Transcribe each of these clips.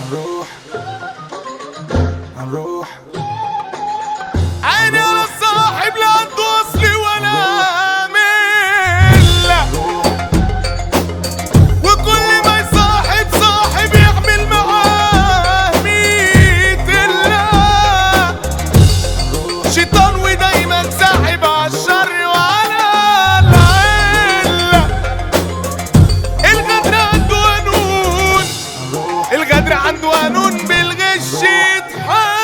هنروح هنروح عيني على الصاحب لا عنده اصلي ولا ملة وكل ما يصاحب صاحب يعمل معاه ميت إلا شيطان ودايما ساحب عالشر وعلى العلة الغدر عنده قانون الغدر عنده قانون بالغش يتحل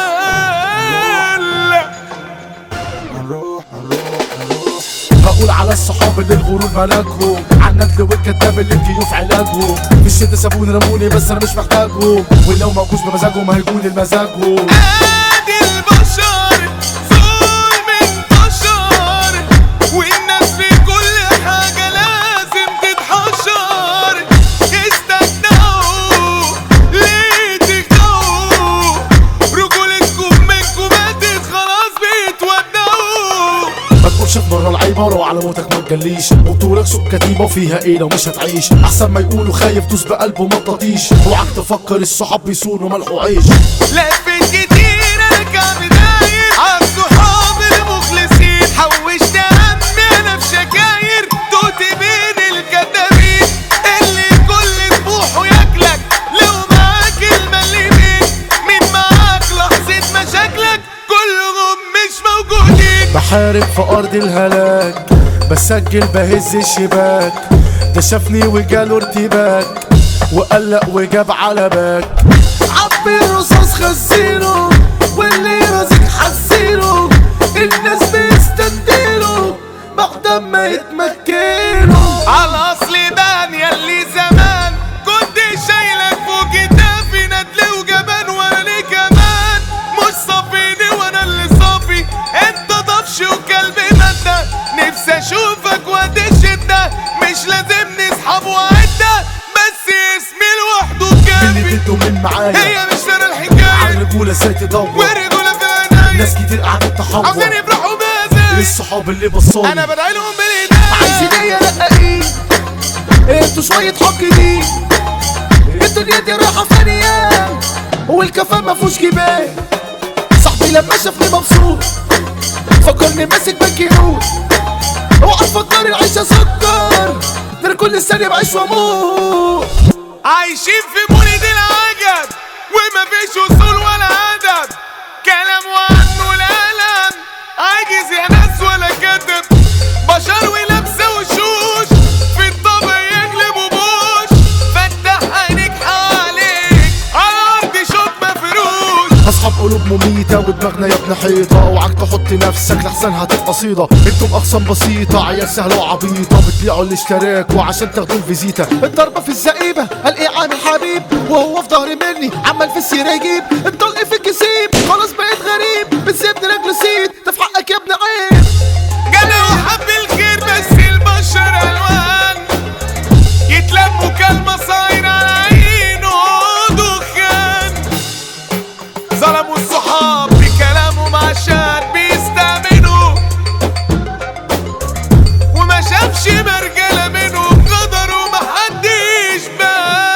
هنروح هنروح هنروح بقول على الصحاب اللي الغرور ملاكهم على الندل والكذاب اللي الكيوف علاجهم في الشدة سابوني رموني بس انا مش محتاجهم ولو موجوش بمزاجهم هيكون المزاجهم ادي البشر ظلم انتشر والناس في كل حاجة لازم تتحشر استنوا ليه تكتوا رجولتكم منكم ماتت خلاص بيتودعوا ما تقولش بره العيبة على موتك ما تجليش بطولك سوق كتيبة وفيها ايه لو مش هتعيش احسن ما يقولوا خايف دوس بقلبه ما تطيش اوعك تفكر الصحاب بيصونوا ملح وعيش لفت كتير ارجع بداير عالصحاب المخلصين حوشت همي انا في شكاير توت بين الكدابين اللي كل طموحه ياكلك لو معاك المليمين مين معاك لحظة مشاكلك كلهم مش موجودين بحارب في ارض الهلاك بسجل بهز الشباك ده شافني وجاله ارتباك وقلق وجاب على باك عبي الرصاص خزينه واللي رازق حزينه الناس بيستنديله بعد ما يتمكنوا على اصل بان يلي زمان كنت شايلك فوق كتافي ندل وجبان وانا ليه كمان مش صافيني وانا اللي صافي انت ضفش وكلب مادة نفسي اشوفك وقت الشدة مش لازم نصحاب وعدة بس اسمي لوحده اللي كافي ضده من معايا هي مش انا على الحكاية الرجولة ازاي تدور ورجولة في عينيا ناس كتير قعدت تحور عاوزين يفرحوا بازاي الصحاب اللي بصوني انا بدعي لهم بالايدين عايزين ايه رقاقين انتوا شوية حقدين الدنيا دي راحة ثانية والكفان ما فيهوش جبال صاحبي لما شافني مبسوط فكرني ماسك بنكيوت اوعى تفكر العيشة سكر ده أنا كل ثانية بعيش واموت عايشين في مولد العجب وما فيش وصول ولا عدد كلام وعنه الألم عاجز يا ناس ولا كاتب بشر ولابسة وشوش في الطبع يقلبوا بوش فتح عينيك حواليك على أرض شوك مفروش اصحاب قلوب مميتة ودماغنا يا ابن حيطة اوعك تحط نفسك لحسن هتبقى صيدة انتم اقسام بسيطة عيال سهلة وعبيطة بتبيعوا الاشتراك وعشان تاخدوا الفيزيتا الضربة في الزقيبة الاقي عامل حبيب وهو في ظهري مني عمال في السيرة يجيب الطلق في الكسيب خلاص بقيت غريب بتسيبني رجل سيد ده في حقك يا ابن عيب جانا وحب الخير بس البشر الوان يتلموا كالمصاير على عينه دخان ظلموا الصحاب بكلامهم عشان بيستأمنوا وما شافش مرجلة منهم غدروا محدش بان